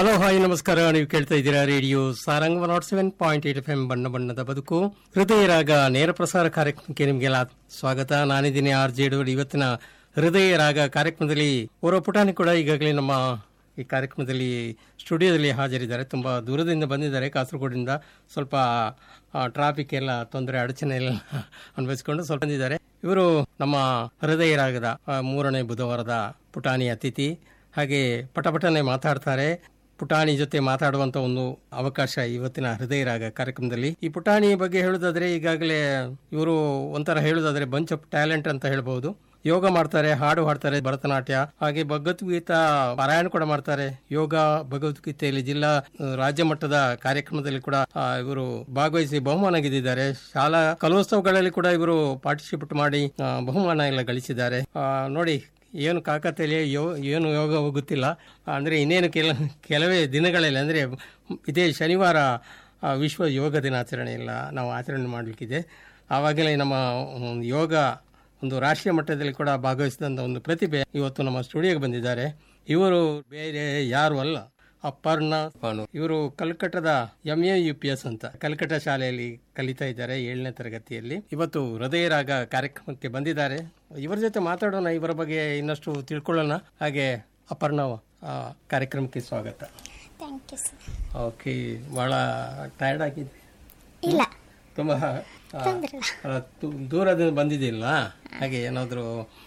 Hello hi ನಮಸ್ಕಾರ ನೀವು ಕೇಳ್ತಾ ಇದ್ದೀರಾ radio Saranga nought seven point eight F M ಬಣ್ಣ ಬಣ್ಣದ ಬದುಕು ಹೃದಯ ರಾಗ ನೇರ ಪ್ರಸಾರ ಕಾರ್ಯಕ್ರಮಕ್ಕೆ ನಿಮಗೆಲ್ಲ ಸ್ವಾಗತ ನಾನಿದ್ದೀನಿ ಆರ್ ಜೆ ಡೋಡ್ ಇವತ್ತಿನ ಹೃದಯ ರಾಗ ಕಾರ್ಯಕ್ರಮದಲ್ಲಿ ಓರ್ವ ಪುಟಾಣಿ ಕೂಡ ಈಗಾಗಲೇ ನಮ್ಮ ಈ ಕಾರ್ಯಕ್ರಮದಲ್ಲಿ ಸ್ಟುಡಿಯೋದಲ್ಲಿ ಹಾಜರಿದ್ದಾರೆ ತುಂಬಾ ದೂರದಿಂದ ಬಂದಿದ್ದಾರೆ ಕಾಸರಗೋಡಿಂದ ಸ್ವಲ್ಪ ಟ್ರಾಫಿಕ್ ಎಲ್ಲ ತೊಂದರೆ ಅಡಚಣೆ ಎಲ್ಲ ಅನುಭವಿಸಿಕೊಂಡು ಸ್ವಲ್ಪ ಬಂದಿದ್ದಾರೆ ಇವರು ನಮ್ಮ ಹೃದಯ ರಾಗದ ಆ, ಮೂರನೇ ಬುಧವಾರದ ಪುಟಾಣಿ ಅತಿಥಿ ಹಾಗೆ ಪಟಪಟನೆ ಮಾತಾಡ್ತಾರೆ ಪುಟಾಣಿ ಜೊತೆ ಮಾತಾಡುವಂತ ಒಂದು ಅವಕಾಶ ಇವತ್ತಿನ ಹೃದಯ ರಾಗ ಕಾರ್ಯಕ್ರಮದಲ್ಲಿ ಈ ಪುಟಾಣಿ ಬಗ್ಗೆ ಹೇಳುದಾದ್ರೆ ಈಗಾಗಲೇ ಇವರು ಒಂಥರ ಹೇಳುದಾದ್ರೆ ಬಂಚ್ ಆಫ್ ಟ್ಯಾಲೆಂಟ್ ಅಂತ ಹೇಳ್ಬಹುದು ಯೋಗ ಮಾಡ್ತಾರೆ ಹಾಡು ಹಾಡ್ತಾರೆ ಭರತನಾಟ್ಯ ಹಾಗೆ ಭಗವದ್ಗೀತಾ ಪಾರಾಯಣ ಕೂಡ ಮಾಡ್ತಾರೆ ಯೋಗ ಭಗವದ್ಗೀತೆಯಲ್ಲಿ ಜಿಲ್ಲಾ ಆ, ರಾಜ್ಯ ಮಟ್ಟದ ಕಾರ್ಯಕ್ರಮದಲ್ಲಿ ಕೂಡ ಆ, ಇವರು ಭಾಗವಹಿಸಿ ಬಹುಮಾನ ಗೆದ್ದಿದ್ದಾರೆ ಶಾಲಾ ಕಲೋತ್ಸವಗಳಲ್ಲಿ ಕೂಡ ಇವರು ಪಾರ್ಟಿಸಿಪೇಟ್ ಮಾಡಿ ಆ, ಬಹುಮಾನ ಎಲ್ಲ ಗಳಿಸಿದ್ದಾರೆ ಆ, ನೋಡಿ ಏನು ಕಾಕತಲ್ಲಿ ಯೋ ಏನು ಯೋಗ ಗೊತ್ತಿಲ್ಲ ಅಂದರೆ ಇನ್ನೇನು ಕೆಲ ಕೆಲವೇ ದಿನಗಳಲ್ಲಿ ಅಂದರೆ ಇದೇ ಶನಿವಾರ ಆ, ವಿಶ್ವ ಯೋಗ ದಿನಾಚರಣೆ ಇಲ್ಲ ನಾವು ಆಚರಣೆ ಮಾಡಲಿಕ್ಕಿದೆ ಆವಾಗಲೇ ನಮ್ಮ ಒಂದು ಯೋಗ ಒಂದು ರಾಷ್ಟ್ರೀಯ ಮಟ್ಟದಲ್ಲಿ ಕೂಡ ಭಾಗವಹಿಸಿದಂಥ ಒಂದು ಪ್ರತಿಭೆ ಇವತ್ತು ನಮ್ಮ ಸ್ಟುಡಿಯೋಗೆ ಬಂದಿದ್ದಾರೆ ಇವರು ಬೇರೆ ಯಾರು ಅಲ್ಲ ಅಪರ್ಣ ಪಾನು ಇವರು ಕಲ್ಕಟ್ಟದ M A U P S ಅಂತ ಕಲ್ಕಟ್ಟ ಶಾಲೆಯಲ್ಲಿ ಕಲಿತಾ ಇದ್ದಾರೆ ಏಳನೇ ತರಗತಿಯಲ್ಲಿ ಇವತ್ತು ಹೃದಯ ರಾಗ ಕಾರ್ಯಕ್ರಮಕ್ಕೆ ಬಂದಿದ್ದಾರೆ ಇವರ ಜೊತೆ ಮಾತಾಡೋಣ ಇವರ ಬಗ್ಗೆ ಇನ್ನಷ್ಟು ತಿಳ್ಕೊಳ್ಳೋಣ ಹಾಗೆ ಅಪರ್ಣ ಆ, ಕಾರ್ಯಕ್ರಮಕ್ಕೆ ಸ್ವಾಗತ ಥ್ಯಾಂಕ್ ಯು ಸರ್ ಓಕೆ ಬಹಳ ಟಯರ್ಡ್ ಆಗಿದೆ ಇಲ್ಲ ತುಂಬ ಆ, ಅಲ್ಲ, ತು- ದೂರದಿಂದ ಬಂದಿದ್ದಿಲ್ಲ ಹಾಗೆ ಏನಾದರೂ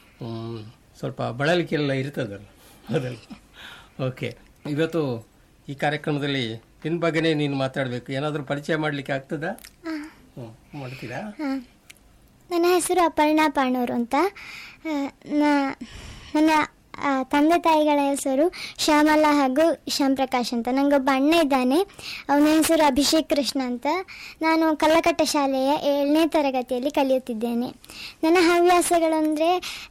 ಸ್ವಲ್ಪ ಬಳಲಿಕೆ ಎಲ್ಲ ಇರ್ತದಲ್ಲ ಅದಲ್ಲ ಓಕೆ ಇವತ್ತು ಈ ಕಾರ್ಯಕ್ರಮದಲ್ಲಿ ನಿನ್ನ ಬಗ್ಗೆನೇ ನೀನು ಮಾತಾಡಬೇಕು ಏನಾದರೂ ಪರಿಚಯ ಮಾಡಲಿಕ್ಕೆ ಆಗ್ತದಾ ಹ್ಞೂ ಮಾಡ್ತೀರಾ ಹಾಂ ನನ್ನ ಹೆಸರು ಅಪರ್ಣಾ ಪಾಣೂರು ಅಂತ ಆ, ನ- ನನ್ನ ಆ, ತಂದೆ ತಾಯಿಗಳ ಹೆಸರು ಶ್ಯಾಮಲ ಹಾಗೂ ಶ್ಯಾಮ್ ಪ್ರಕಾಶ್ ಅಂತ ನನಗೊಬ್ಬ ಅಣ್ಣ ಇದ್ದಾನೆ ಅವನ ಹೆಸರು ಅಭಿಷೇಕ್ ಕೃಷ್ಣ ಅಂತ ನಾನು ಕಲ್ಲಕಟ್ಟ ಶಾಲೆಯ ಏಳನೇ ತರಗತಿಯಲ್ಲಿ ಕಲಿಯುತ್ತಿದ್ದೇನೆ ನನ್ನ ಹವ್ಯಾಸಗಳಂದರೆ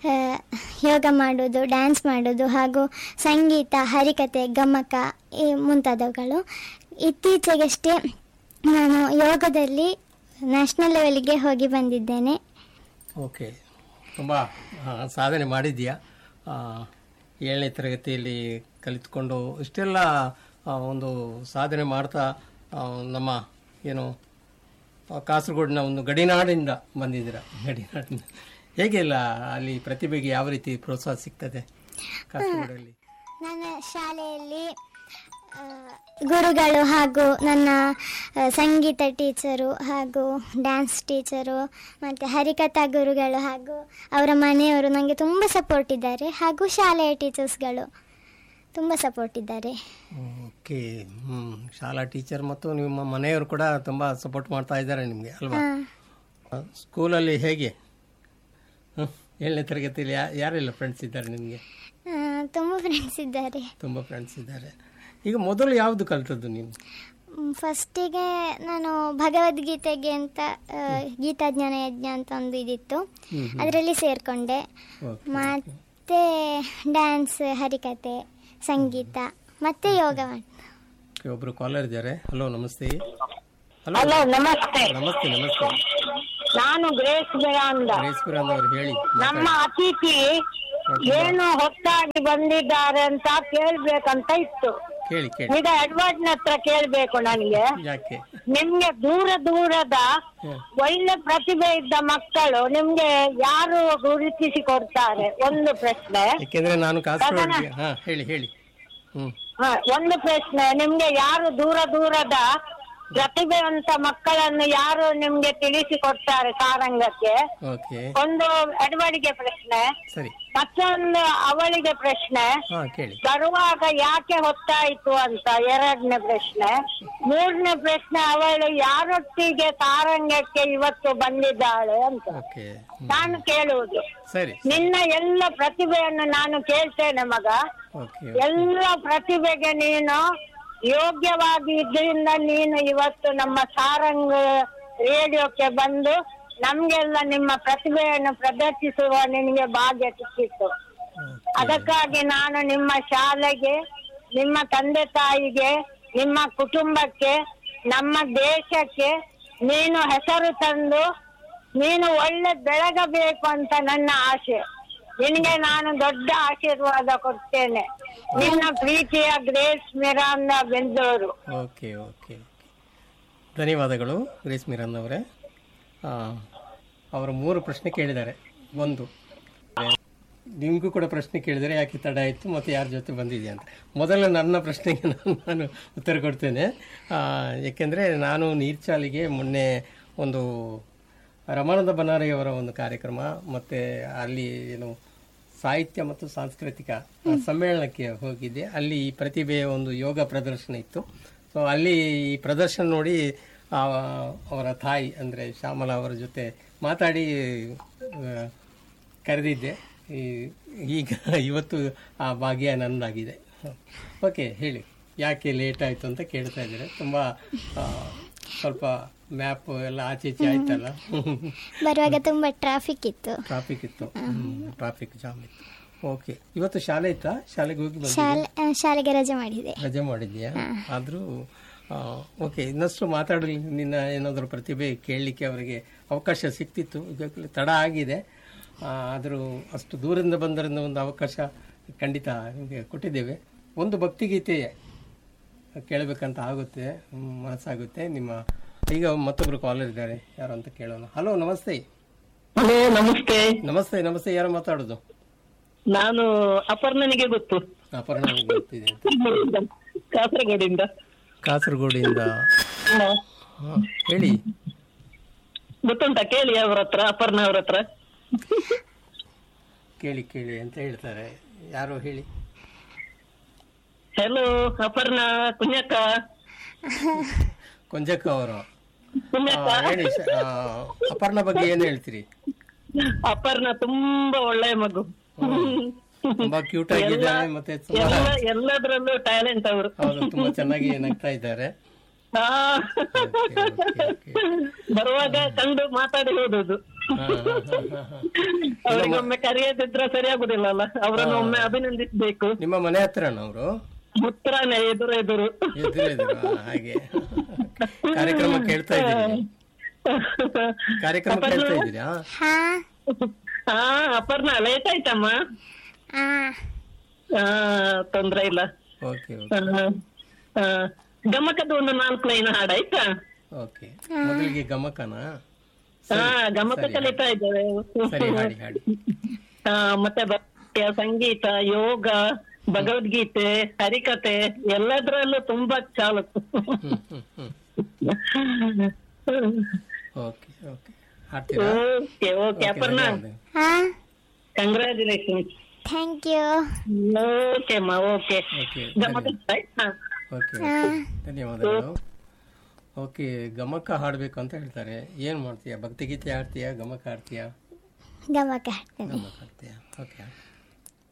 ಯೋಗ ಮಾಡೋದು ಡ್ಯಾನ್ಸ್ ಮಾಡೋದು ಹಾಗೂ ಸಂಗೀತ ಹರಿಕತೆ ಗಮಕ ಈ ಮುಂತಾದವುಗಳು ಇತ್ತೀಚೆಗಷ್ಟೇ ನಾನು ಯೋಗದಲ್ಲಿ ನ್ಯಾಷನಲ್ ಲೆವೆಲ್ಗೆ ಹೋಗಿ ಬಂದಿದ್ದೇನೆ ಓಕೆ ತುಂಬ ಸಾಧನೆ ಮಾಡಿದ್ಯಾ ಆ, ಏಳನೇ ತರಗತಿಯಲ್ಲಿ ಕಲಿತುಕೊಂಡು ಇಷ್ಟೆಲ್ಲ ಆ, ಒಂದು ಸಾಧನೆ ಮಾಡ್ತಾ ಆ, ನಮ್ಮ ಏನು ಆ, ಕಾಸರಗೋಡಿನ ಒಂದು ಗಡಿನಾಡಿಂದ ಬಂದಿದ್ದೀರ ಗಡಿನಾಡಿಂದ ಹೇಗೆ ಇಲ್ಲ ಅಲ್ಲಿ ಪ್ರತಿಭೆಗೆ ಯಾವ ರೀತಿ ಪ್ರೋತ್ಸಾಹ ಸಿಗ್ತದೆ ಕಾಸರಗೋಡಲ್ಲಿ ನನ್ನ ಶಾಲೆಯಲ್ಲಿ ಆ, ಗುರುಗಳು ಹಾಗೂ ನನ್ನ ಆ, ಸಂಗೀತ ಟೀಚರು ಹಾಗೂ ಡ್ಯಾನ್ಸ್ ಟೀಚರು ಮತ್ತು ಹರಿಕಥಾ ಗುರುಗಳು ಹಾಗೂ ಅವರ ಮನೆಯವರು ನನಗೆ ತುಂಬ ಸಪೋರ್ಟ್ ಇದ್ದಾರೆ ಹಾಗೂ ಶಾಲೆಯ ಟೀಚರ್ಸ್ಗಳು ತುಂಬ ಸಪೋರ್ಟ್ ಇದ್ದಾರೆ ಓಕೆ ಹ್ಮ್ ಶಾಲಾ ಟೀಚರ್ ಮತ್ತು ನಿಮ್ಮ ಮನೆಯವರು ಕೂಡ ತುಂಬಾ ಸಪೋರ್ಟ್ ಮಾಡ್ತಾ ಇದ್ದಾರೆ ನಿಮಗೆ ಅಲ್ವಾ ಆ, ಸ್ಕೂಲಲ್ಲಿ ಹೇಗೆ ಹ್ಮ್. ಏಳನೇ ತರಗತಿಯಲ್ಲಿ ಯಾ- ಯಾರೆಲ್ಲ ಫ್ರೆಂಡ್ಸ್ ಇದ್ದಾರೆ ನಿಮಗೆ ಆ, ತುಂಬ ಫ್ರೆಂಡ್ಸ್ ಇದ್ದಾರೆ ತುಂಬ ಫ್ರೆಂಡ್ಸ್ ಇದ್ದಾರೆ ಈಗ ಮೊದಲು ಯಾವುದು ಕಲ್ತದ್ದು ನೀವು ಫಸ್ಟಿಗೆ ನಾನು ಭಗವದ್ಗೀತೆಗೆ ಅಂತ ಆ, ಗೀತಾಜ್ಞಾನ ಯಜ್ಞ ಅಂತ ಒಂದು ಇದಿತ್ತು ಹ್ಮ್, ಅದರಲ್ಲಿ ಸೇರಿಕೊಂಡೆ ಓಕೆ. ಮತ್ತೆ ಡ್ಯಾನ್ಸ್ ಹರಿಕತೆ ಸಂಗೀತ ಮತ್ತೆ ಯೋಗ ಮಾಡಿ ಓಕೆ, ಒಬ್ರು ಕಾಲರ್ ಇದ್ದಾರೆ ಹಲೋ ನಮಸ್ತೆ ಹಲೋ ಹಲೋ ನಮಸ್ತೆ ನಮಸ್ತೆ ನಮಸ್ತೆ ನಾನು ಗ್ರೇಸ್ ಬೇರಂದ ರೇಸ್ಪುರಂದ್ ಅವರು ಹೇಳಿ ನಮ್ಮ ಅತಿಥಿ ಏನು ಹೊತ್ತಾಗಿ ಬಂದಿದ್ದಾರೆ ಅಂತ ಕೇಳ್ಬೇಕಂತ ಇತ್ತು ಕೇಳಿ ಕೇಳಿ ಈಗ ಎಡ್ವರ್ಡ್ನ ಹತ್ರ ಕೇಳ್ಬೇಕು ನನಗೆ ಯಾಕೆ ನಿಮ್ಗೆ ದೂರ ದೂರದ ಹ್ಮ್. ಒಳ್ಳೆ ಪ್ರತಿಭೆ ಇದ್ದ ಮಕ್ಕಳು ನಿಮ್ಗೆ ಯಾರು ಗುರುತಿಸಿ ಕೊಡ್ತಾರೆ ಒಂದು ಪ್ರಶ್ನೆ ಯಾಕೆಂದ್ರೆ ನಾನು ಕಾಸರಗೋಡಿಗೆ ಹಾ ಹೇಳಿ ಹೇಳಿ ಹ್ಮ್ ಹ, ಒಂದು ಪ್ರಶ್ನೆ ನಿಮ್ಗೆ ಯಾರು ದೂರ ದೂರದ ಪ್ರತಿಭೆವಂತ ಮಕ್ಕಳನ್ನು ಯಾರು ನಿಮ್ಗೆ ತಿಳಿಸಿ ಕೊಡ್ತಾರೆ ಸಾರಂಗಕ್ಕೆ ಓಕೆ ಒಂದು ಎಡವಡಿಗೆ ಪ್ರಶ್ನೆ ಸರಿ ಮತ್ತೊಂದು ಅವಳಿಗೆ ಪ್ರಶ್ನೆ ಹಾ ಕೇಳಿ ಬರುವಾಗ ಯಾಕೆ ಹೊತ್ತಾಯ್ತು ಅಂತ ಎರಡನೇ ಪ್ರಶ್ನೆ ಮೂರನೇ ಪ್ರಶ್ನೆ ಅವಳು ಯಾರೊಟ್ಟಿಗೆ ಸಾರಂಗಕ್ಕೆ ಇವತ್ತು ಬಂದಿದ್ದಾಳೆ ಅಂತ ಓಕೆ ನಾನು ಕೇಳುವುದು ಸರಿ ನಿನ್ನ ಎಲ್ಲ ಪ್ರತಿಭೆಯನ್ನು ನಾನು ಕೇಳ್ತೇನೆ ಮಗ ಓಕೆ ಎಲ್ಲ ಪ್ರತಿಭೆಗೆ ನೀನು ಯೋಗ್ಯವಾಗಿ ಇದ್ರಿಂದ ನೀನು ಇವತ್ತು ನಮ್ಮ ಸಾರಂಗ್ ರೇಡಿಯೋಕ್ಕೆ ಬಂದು ನಮ್ಗೆಲ್ಲ ನಿಮ್ಮ ಪ್ರತಿಭೆಯನ್ನು ಪ್ರದರ್ಶಿಸುವ ನಿನಗೆ ಭಾಗ್ಯ ಸಿಕ್ಕಿತ್ತು ಅದಕ್ಕಾಗಿ ನಾನು ನಿಮ್ಮ ಶಾಲೆಗೆ ನಿಮ್ಮ ತಂದೆ ತಾಯಿಗೆ ನಿಮ್ಮ ಕುಟುಂಬಕ್ಕೆ ನಮ್ಮ ದೇಶಕ್ಕೆ ನೀನು ಹೆಸರು ತಂದು ನೀನು ಒಳ್ಳೆ ಬೆಳಗಬೇಕು ಅಂತ ನನ್ನ ಆಸೆ ನಿನಗೆ ನಾನು ದೊಡ್ಡ ಆಶೀರ್ವಾದ ಕೊಡ್ತೇನೆ ನಿನ್ನ ಪ್ರೀತಿಯ ಗ್ರೇಸ್ ಮಿರಾನ್ನ ಬೆಂದೂರು ಓಕೆ ಓಕೆ ಓಕೆ ಧನ್ಯವಾದಗಳು ಗ್ರೇಸ್ ಮಿರನ್ ಅವರೇ ಆ, ಅವರು ಮೂರು ಪ್ರಶ್ನೆ ಕೇಳಿದ್ದಾರೆ ಒಂದು ನಿಮಗೂ ಕೂಡ ಪ್ರಶ್ನೆ ಕೇಳಿದರೆ ಯಾಕೆ ತಡ ಆಯಿತು ಮತ್ತು ಯಾರ ಜೊತೆ ಬಂದಿದೆ ಅಂತ ಮೊದಲು ನನ್ನ ಪ್ರಶ್ನೆಗೆ ನಾನು ನಾನು ಉತ್ತರ ಕೊಡ್ತೇನೆ ಆ, ಏಕೆಂದರೆ ನಾನು ನೀರ್ಚಾಲಿಗೆ ಮೊನ್ನೆ ಒಂದು ರಮಾನಂದ ಬನಾರಿಯವರ ಒಂದು ಕಾರ್ಯಕ್ರಮ ಮತ್ತು ಅಲ್ಲಿ ಏನು ಸಾಹಿತ್ಯ ಮತ್ತು ಸಾಂಸ್ಕೃತಿಕ ಸಮ್ಮೇಳನಕ್ಕೆ ಹೋಗಿದ್ದೆ ಅಲ್ಲಿ ಈ ಪ್ರತಿಭೆಯ ಒಂದು ಯೋಗ ಪ್ರದರ್ಶನ ಇತ್ತು ಸೊ ಅಲ್ಲಿ ಈ ಪ್ರದರ್ಶನ ನೋಡಿ ಆ, ಅವರ ತಾಯಿ ಅಂದರೆ ಶ್ಯಾಮಲಾ ಅವರ ಜೊತೆ ಮಾತಾಡಿ ಆ, ಕರೆದಿದ್ದೆ ಈ- ಈಗ ಇವತ್ತು ಆ ಭಾಗ್ಯ ನನ್ನದಾಗಿದೆ ಓಕೆ ಹೇಳಿ ಯಾಕೆ ಲೇಟ್ ಆಯಿತು ಅಂತ ಕೇಳ್ತಾ ಇದ್ದಾರೆ ತುಂಬ ಆ, ಸ್ವಲ್ಪ ಮ್ಯಾಪ್ ಎಲ್ಲ ಆಚೆ ಈಚೆ ಆಯ್ತಲ್ಲ ಬರುವಾಗ ತುಂಬ ಟ್ರಾಫಿಕ್ ಇತ್ತು ಟ್ರಾಫಿಕ್ ಇತ್ತು ಟ್ರಾಫಿಕ್ ಜಾಮ್ ಇತ್ತು ಓಕೆ ಇವತ್ತು ಶಾಲೆ ಇತ್ತಾ ಶಾಲೆಗೆ ಹೋಗಿ ಬಂದಿದ್ದೆ ಶಾಲೆ ಆ, ಶಾಲೆಗೆ ರಜೆ ಮಾಡಿದೆ ರಜೆ ಮಾಡಿದ್ಯಾ ಆದರೂ ಓಕೆ ಇನ್ನಷ್ಟು ಮಾತಾಡಲಿ ನಿನ್ನ ಏನಾದರೂ ಪ್ರತಿಭೆ ಕೇಳಲಿಕ್ಕೆ ಅವರಿಗೆ ಅವಕಾಶ ಸಿಕ್ತಿತ್ತು ಈಗಾಗಲೇ ತಡ ಆಗಿದೆ ಆದರೂ ಅಷ್ಟು ದೂರದಿಂದ ಬಂದರಿಂದ ಒಂದು ಅವಕಾಶ ಖಂಡಿತ ನಿಮಗೆ ಕೊಟ್ಟಿದ್ದೇವೆ ಒಂದು ಭಕ್ತಿಗೀತೆ ಕೇಳಬೇಕಂತ ಆಗುತ್ತೆ ಹ್ಮ್, ಮನಸ್ಸಾಗುತ್ತೆ ನಿಮ್ಮ ಈಗ ಮತ್ತೊಬ್ಬರು ಕಾಲರ್ ಇದ್ದಾರೆ ಯಾರು ಅಂತ ಕೇಳೋಣ ಹಲೋ ನಮಸ್ತೆ ಹಲೋ ನಮಸ್ತೆ ನಮಸ್ತೆ ನಮಸ್ತೆ ಯಾರು ಮಾತಾಡೋದು ನಾನು ಅಪರ್ಣನಿಗೆ ಗೊತ್ತು ಅಪರ್ಣ ಗೊತ್ತಿದೆ ಅಂತ ಕಾಸರಗೋಡಿಂದ ಕಾಸರಗೋಡಿಂದ ಹಾ. ಹಾ, ಹೇಳಿ ಗೊತ್ತುಂಟಾ ಕೇಳಿ ಅವ್ರ ಹತ್ರ ಅಪರ್ಣ ಅವ್ರ ಹತ್ರ ಕೇಳಿ ಕೇಳಿ ಅಂತ ಹೇಳ್ತಾರೆ ಯಾರು ಹೇಳಿ ಹಲೋ ಅಪರ್ಣ ಕುഞ്ഞಕ್ಕ ಕೊಂಜಕ್ಕ ಅವರು ಕುഞ്ഞಕ್ಕ ಹೇಳಿ ಸ- ಆ, ಅಪರ್ಣ ಬಗ್ಗೆ ಏನ್ ಹೇಳ್ತೀರಿ ಅಪರ್ಣ ತುಂಬಾ ಒಳ್ಳೆ ಮಗು ತುಂಬಾ ಕ್ಯೂಟ್ ಆಗಿದ್ದಾರೆ ಮತ್ತೆ ತುಂಬಾ ಎಲ್ಲ ಎಲ್ಲದ್ರಲ್ಲೂ ಟ್ಯಾಲೆಂಟ್ ಅವರು ಹೌದು ತುಂಬಾ ಚೆನ್ನಾಗಿ ನಗ್ತಾ ಇದ್ದಾರೆ ಹಾ. Okay, okay, okay. ಬರುವಾಗ ಕಂಡು ಮಾತಾಡಿ ಹೋದದ್ದು ಹಾ, ಹಾ, ಹಾ, ಹಾ, ಹಾ. ಅವರಿಗೊಮ್ಮೆ ಕರೆಯದಿದ್ರೆ ಸರಿಯಾಗುದಿಲ್ಲ ಅಲ್ಲ ಅವರನ್ನು ಒಮ್ಮೆ ಅಭಿನಂದಿಸ್ಬೇಕು ನಿಮ್ಮ ಮನೆ ಹತ್ರನ ಅವರು ಮುತ್ರಾನೆ ಎದುರು ಎದುರು ಎದುರು ಎದುರು ಆ, ಹಾಗೆ ಕಾರ್ಯಕ್ರಮ ಕೇಳ್ತಾ ಇದ್ದೀರಿ ಕಾರ್ಯಕ್ರಮ ಕೇಳ್ತಾ ಇದ್ದೀರಾ ಹಾ ಹಾ ಅಪರ್ಣ ಲೇಟ್ ಆಯ್ತಮ್ಮ ಆ ಹಾ ತೊಂದ್ರೆ ಇಲ್ಲ ಓಕೆ ಹಾ, ಹಾ. ಗಮಕದ ಒಂದು ನಾಲ್ಕು ಲೈನ್ ಹಾಡಾಯ್ತಾ ಓಕೆ ಮೊದಲಿಗೆ ಗಮಕನಾ ಹಾ ಗಮಕ ಸರಿ. ಕಲಿತಾ ಇದ್ದೇವೆ ಸರಿ ಹಾಡಿ ಹಾಡಿ ಹಾ ಮತ್ತೆ ಭಕ್ತಿಯ ಸಂಗೀತ ಯೋಗ ಭಗವದ್ಗೀತೆ ಹರಿಕತೆ ಎಲ್ಲದ್ರಲ್ಲೂ ತುಂಬಾ ಚಾಲುಕು ಹ್ಮ್ ಹ್ಮ್ ಹ್ಮ್ ಓಕೆ ಓಕೆ ಹಾಡ್ತೀರಾ ಓಕೆ ಓಕೆ ಅಪರ್ಣ ಧನ್ಯವಾದ. ಹಾ ಕಂಗ್ರ್ಯಾಚುಲೇಷನ್ಸ್ ಥ್ಯಾಂಕ್ ಯು ಓಕೆ ಅಮ್ಮ ಓಕೆ ಓಕೆ ಗಮಕ ಆಯ್ತಾ ಓಕೆ ಧನ್ಯವಾದಗಳು ಓಕೆ ಗಮಕ ಹಾಡಬೇಕು ಅಂತ ಹೇಳ್ತಾರೆ ಏನು ಮಾಡ್ತೀಯಾ ಭಕ್ತಿಗೀತೆ ಹಾಡ್ತೀಯಾ ಗಮಕ ಹಾಡ್ತೀಯಾ ಗಮಕ ಹಾಡ್ತೇನೆ ಗಮಕ ಹಾಡ್ತೀಯಾ ಓಕೆ